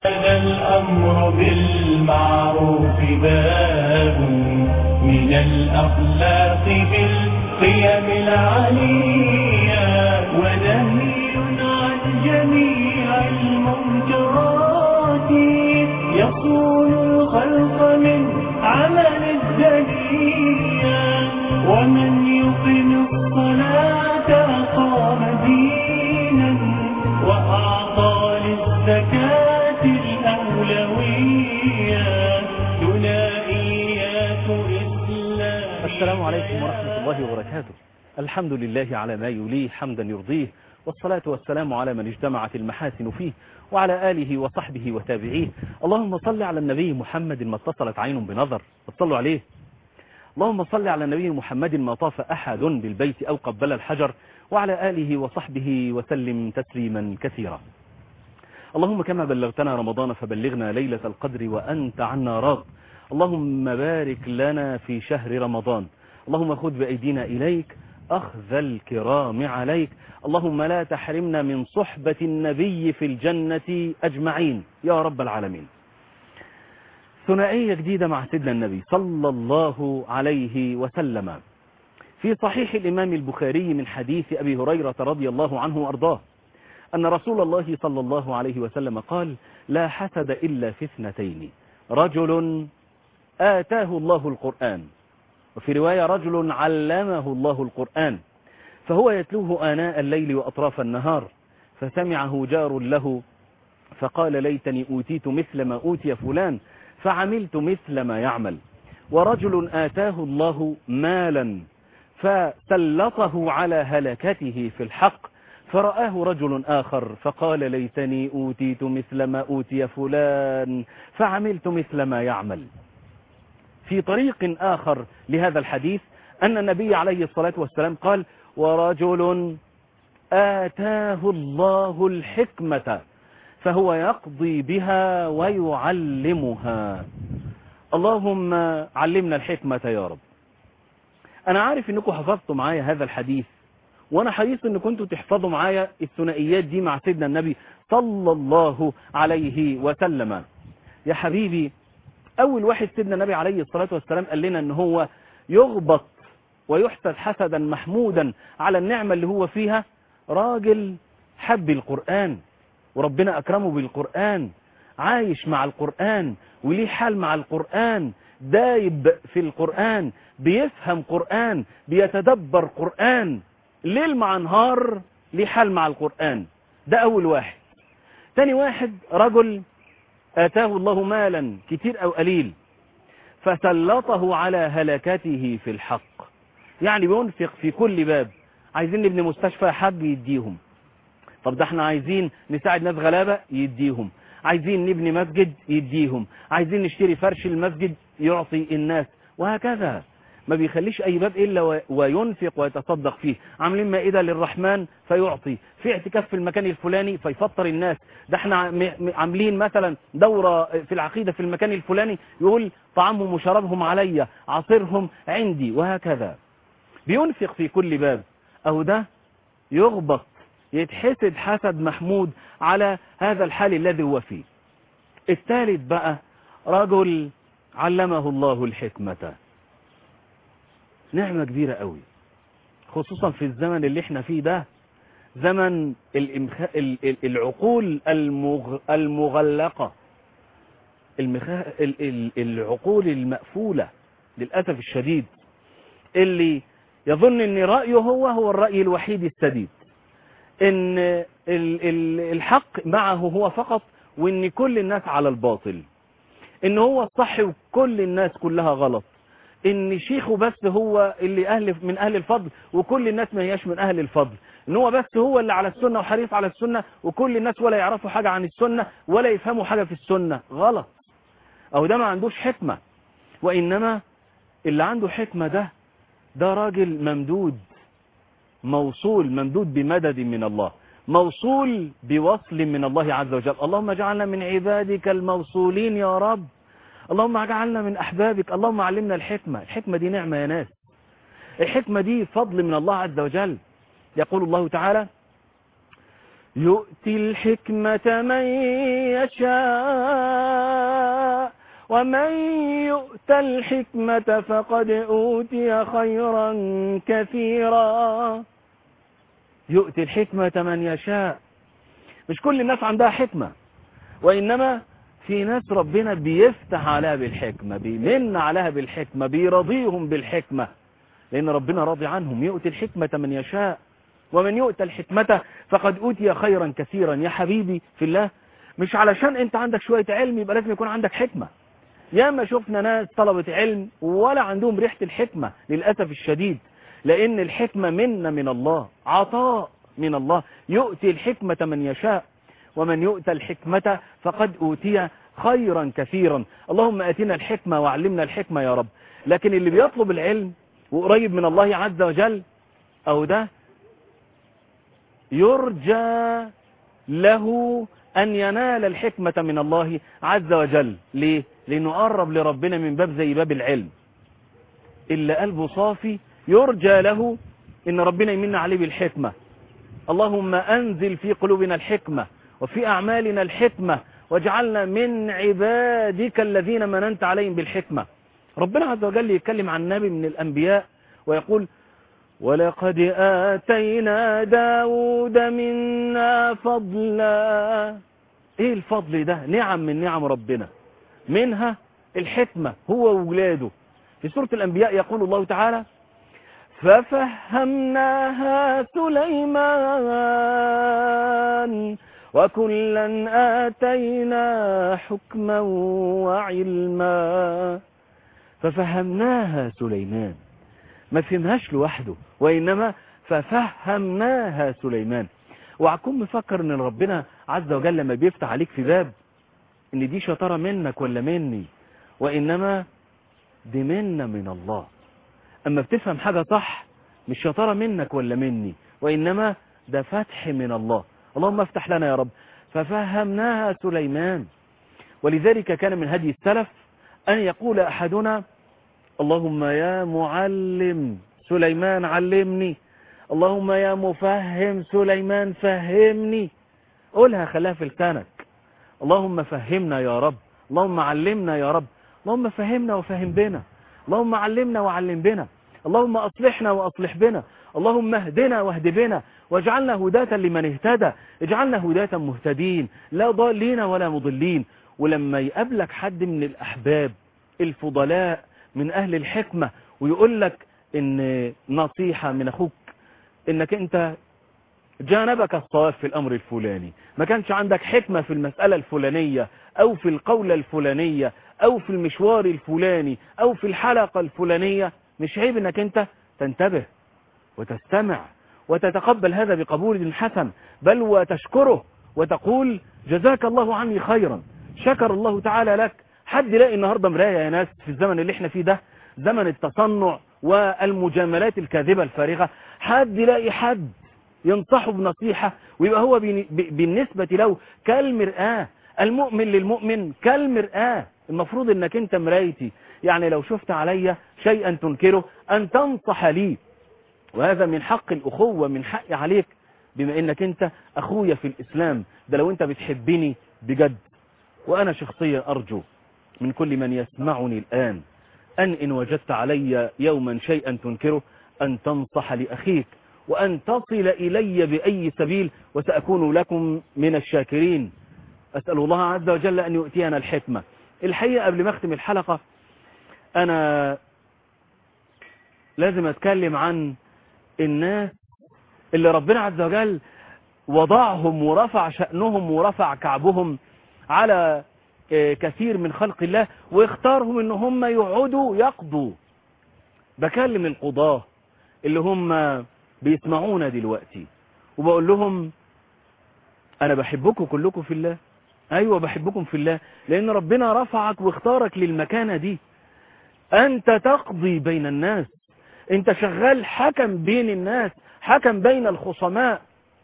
هذا الأمر بالمعروف باب من الأخلاق بالقيم العليا ونهي عن جميع المنكرات يصون الخلق من عمل الدنيا ومن يقم الصلاة أقام دينا وأعطى للزكاة الأولوية ثنائيات إسلام السلام عليكم ورحمة الله وبركاته الحمد لله على ما يليه حمدا يرضيه والصلاة والسلام على من اجتمعت المحاسن فيه وعلى آله وصحبه وتابعيه اللهم صل على النبي محمد ما اتصلت عين بنظر صلوا عليه اللهم صل على النبي محمد ما طاف أحد بالبيت أو قبل الحجر وعلى آله وصحبه وسلم تسليما كثيرا اللهم كما بلغتنا رمضان فبلغنا ليلة القدر وأنت عنا راض اللهم بارك لنا في شهر رمضان اللهم خذ بأيدينا إليك أخذ الكرام عليك اللهم لا تحرمنا من صحبة النبي في الجنة أجمعين يا رب العالمين ثنائية جديدة مع سيدنا النبي صلى الله عليه وسلم في صحيح الإمام البخاري من حديث أبي هريرة رضي الله عنه وأرضاه أن رسول الله صلى الله عليه وسلم قال لا حسد إلا في اثنتين رجل آتاه الله القرآن وفي رواية رجل علمه الله القرآن فهو يتلوه آناء الليل وأطراف النهار فسمعه جار له فقال ليتني أوتيت مثل ما أوتي فلان فعملت مثل ما يعمل ورجل آتاه الله مالا فسلطه على هلكته في الحق فرآه رجل آخر فقال ليتني أوتيت مثل ما أوتي فلان فعملت مثل ما يعمل في طريق آخر لهذا الحديث أن النبي عليه الصلاة والسلام قال ورجل آتاه الله الحكمة فهو يقضي بها ويعلمها اللهم علمنا الحكمة يا رب أنا عارف أنكم حفظتوا معايا هذا الحديث وأنا حريص أن كنتوا تحفظوا معايا الثنائيات دي مع سيدنا النبي صلى الله عليه وسلم يا حبيبي أول واحد سيدنا النبي عليه الصلاة والسلام قال لنا أن هو يغبط ويحسد حسدا محمودا على النعمة اللي هو فيها راجل حب القرآن وربنا أكرمه بالقرآن عايش مع القرآن وليه حال مع القرآن دايب في القرآن بيفهم قرآن بيتدبر قرآن ليل مع نهار ليه حال مع القرآن ده أول واحد تاني واحد رجل آتاه الله مالا كتير أو قليل فسلطه على هلكته في الحق يعني بينفق في كل باب عايزين نبني مستشفى حج يديهم طب ده احنا عايزين نساعد ناس غلابة يديهم عايزين نبني مسجد يديهم عايزين نشتري فرش المسجد يعطي الناس وهكذا ما بيخليش اي باب الا وينفق ويتصدق فيه عاملين مائدة للرحمن فيعطي في اعتكاف في المكان الفلاني فيفطر الناس ده احنا عاملين مثلا دورة في العقيدة في المكان الفلاني يقول طعامهم وشرابهم علي عصيرهم عندي وهكذا بينفق في كل باب او ده يغبط يتحسد حسد محمود على هذا الحال الذي هو فيه الثالث بقى رجل علمه الله الحكمة نعمة كبيرة قوي خصوصا في الزمن اللي احنا فيه ده زمن الإمخ... العقول المغ... المغلقة المخ... العقول المقفولة للأسف الشديد اللي يظن ان رأيه هو هو الرأي الوحيد السديد ان الحق معه هو فقط وان كل الناس على الباطل ان هو الصح وكل الناس كلها غلط ان شيخه بس هو اللي اهل من اهل الفضل وكل الناس ما هياش من اهل الفضل ان هو بس هو اللي على السنة وحريص على السنة وكل الناس ولا يعرفوا حاجة عن السنة ولا يفهموا حاجة في السنة غلط او ده ما عندوش حكمة وانما اللي عنده حكمة ده ده راجل ممدود موصول ممدود بمدد من الله موصول بوصل من الله عز وجل اللهم اجعلنا من عبادك الموصولين يا رب اللهم اجعلنا من أحبابك اللهم علمنا الحكمة الحكمة دي نعمة يا ناس الحكمة دي فضل من الله عز وجل يقول الله تعالى يؤتي الحكمة من يشاء ومن يؤت الحكمة فقد أوتي خيرا كثيرا يؤتي الحكمة من يشاء مش كل الناس عندها حكمة وإنما في ناس ربنا بيفتح عليها بالحكمة بيمن عليها بالحكمة بيرضيهم بالحكمة لأن ربنا راضي عنهم يؤتي الحكمة من يشاء ومن يؤتى الحكمة فقد أوتي خيرا كثيرا يا حبيبي في الله مش علشان انت عندك شوية علم يبقى لازم يكون عندك حكمة ياما شفنا ناس طلبة علم ولا عندهم ريحة الحكمة للأسف الشديد لأن الحكمة منا من الله عطاء من الله يؤتي الحكمة من يشاء ومن يؤتى الحكمة فقد أوتي خيرا كثيرا اللهم أتنا الحكمة وعلمنا الحكمة يا رب لكن اللي بيطلب العلم وقريب من الله عز وجل أو ده يرجى له أن ينال الحكمة من الله عز وجل ليه؟ لأنه قرب لربنا من باب زي باب العلم إلا قلبه صافي يرجى له إن ربنا يمن عليه بالحكمة اللهم أنزل في قلوبنا الحكمة وفي أعمالنا الحكمة واجعلنا من عبادك الذين مننت عليهم بالحكمة ربنا عز وجل يتكلم عن نبي من الأنبياء ويقول ولقد آتينا داود منا فضلا ايه الفضل ده نعم من نعم ربنا منها الحكمة هو وولاده في سورة الأنبياء يقول الله تعالى ففهمناها سليمان وكلا آتينا حكما وعلما ففهمناها سليمان ما فهمهاش لوحده وإنما ففهمناها سليمان وعكون مفكر ان ربنا عز وجل لما بيفتح عليك في باب ان دي شطارة منك ولا مني وإنما دي منا من الله أما بتفهم حاجة صح مش شطارة منك ولا مني وإنما ده فتح من الله اللهم افتح لنا يا رب ففهمناها سليمان ولذلك كان من هدي السلف أن يقول أحدنا اللهم يا معلم سليمان علمني اللهم يا مفهم سليمان فهمني قولها خلاها في لسانك اللهم فهمنا يا رب اللهم علمنا يا رب اللهم فهمنا وفهم بنا اللهم علمنا وعلم بنا اللهم أصلحنا وأصلح بنا اللهم اهدنا واهد بنا واجعلنا هداة لمن اهتدى اجعلنا هداة مهتدين لا ضالين ولا مضلين ولما يقابلك حد من الأحباب الفضلاء من أهل الحكمة ويقول لك إن نصيحة من أخوك إنك أنت جانبك الصواب في الأمر الفلاني ما كانش عندك حكمة في المسألة الفلانية أو في القولة الفلانية أو في المشوار الفلاني أو في الحلقة الفلانية مش عيب إنك أنت تنتبه وتستمع وتتقبل هذا بقبول حسن بل وتشكره وتقول جزاك الله عني خيرا شكر الله تعالى لك حد يلاقي النهاردة مراية يا ناس في الزمن اللي احنا فيه ده زمن التصنع والمجاملات الكاذبة الفارغة حد يلاقي حد ينصحه بنصيحة ويبقى هو بالنسبة له كالمرآة المؤمن للمؤمن كالمرآة المفروض انك انت مرايتي يعني لو شفت علي شيئا تنكره ان تنصح لي وهذا من حق الأخوة من حقي عليك بما انك انت اخويا في الاسلام ده لو انت بتحبني بجد وانا شخصيا ارجو من كل من يسمعني الآن أن إن وجدت علي يوما شيئا تنكره أن تنصح لأخيك وأن تصل إلي بأي سبيل وسأكون لكم من الشاكرين أسأل الله عز وجل أن يؤتينا الحكمة الحقيقة قبل ما أختم الحلقة أنا لازم أتكلم عن الناس اللي ربنا عز وجل وضعهم ورفع شأنهم ورفع كعبهم على كثير من خلق الله واختارهم ان هم يقعدوا يقضوا بكلم القضاة اللي هم بيسمعونا دلوقتي وبقول لهم انا بحبكم كلكم في الله ايوه بحبكم في الله لان ربنا رفعك واختارك للمكانة دي انت تقضي بين الناس انت شغال حكم بين الناس حكم بين الخصماء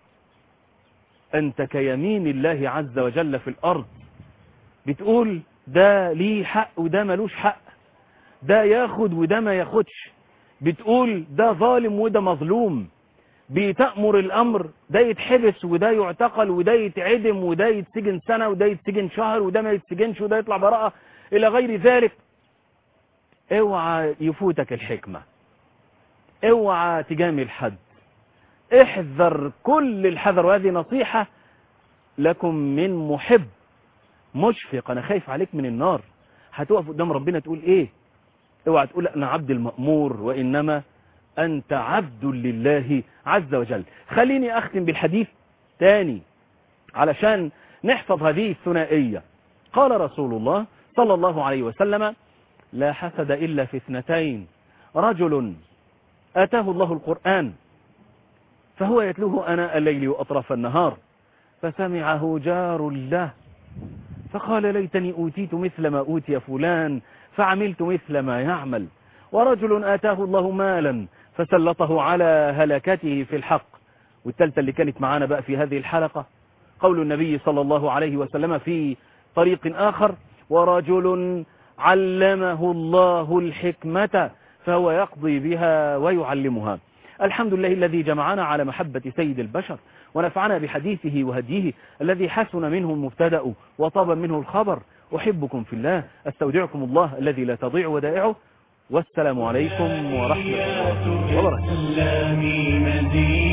انت كيمين الله عز وجل في الارض بتقول ده ليه حق وده ملوش حق ده ياخد وده ما ياخدش بتقول ده ظالم وده مظلوم بتأمر الأمر ده يتحبس وده يعتقل وده يتعدم وده يتسجن سنة وده يتسجن شهر وده ما يتسجنش وده يطلع براءة إلى غير ذلك اوعى يفوتك الحكمة اوعى تجامل حد احذر كل الحذر وهذه نصيحة لكم من محب مشفق انا خايف عليك من النار هتقف قدام ربنا تقول ايه اوعى تقول انا عبد المأمور وانما انت عبد لله عز وجل خليني اختم بالحديث تاني علشان نحفظ هذه الثنائية قال رسول الله صلى الله عليه وسلم لا حسد إلا في اثنتين رجل آتاه الله القرآن فهو يتلوه أناء الليل وأطراف النهار فسمعه جار له فقال ليتني أوتيت مثل ما أوتي فلان فعملت مثل ما يعمل ورجل آتاه الله مالا فسلطه على هلكته في الحق والتالتة اللي كانت معانا بقى في هذه الحلقة قول النبي صلى الله عليه وسلم في طريق آخر ورجل علمه الله الحكمة فهو يقضي بها ويعلمها الحمد لله الذي جمعنا على محبة سيد البشر ونفعنا بحديثه وهديه الذي حسن منه المبتدأ وطاب منه الخبر أحبكم في الله أستودعكم الله الذي لا تضيع ودائعه والسلام عليكم ورحمة الله وبركاته الإسلام مزيد